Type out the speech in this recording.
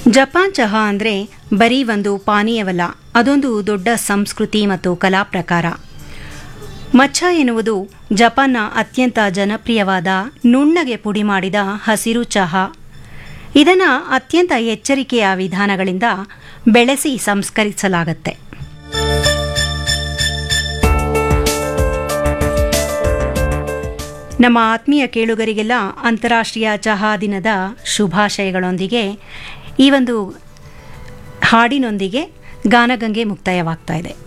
Japan ಚಹಾ ಅಂದರೆ ಬರೀ ಒಂದು ಪಾನೀಯವಲ್ಲ ಅದೊಂದು ದೊಡ್ಡ ಸಂಸ್ಕೃತಿ ಮತ್ತು ಕಲಾ ಪ್ರಕಾರ ಮಚ್ಚ ಎನ್ನುವುದು ಜಪಾನ್ನ ಅತ್ಯಂತ ಜನಪ್ರಿಯವಾದ ನುಣ್ಣಗೆ ಪುಡಿ ಮಾಡಿದ ಹಸಿರು ಚಹಾ ಇದನ್ನು ಅತ್ಯಂತ ಎಚ್ಚರಿಕೆಯ ವಿಧಾನಗಳಿಂದ ಬೆಳೆಸಿ ಸಂಸ್ಕರಿಸಲಾಗುತ್ತೆ ನಮ್ಮ ಆತ್ಮೀಯ ಕೇಳುಗರಿಗೆಲ್ಲ ಅಂತಾರಾಷ್ಟ್ರೀಯ ಚಹಾ ದಿನದ ಶುಭಾಶಯಗಳೊಂದಿಗೆ ಈ ಒಂದು ಹಾಡಿನೊಂದಿಗೆ ಗಾನಗಂಗೆ ಮುಕ್ತಾಯವಾಗ್ತಾ ಇದೆ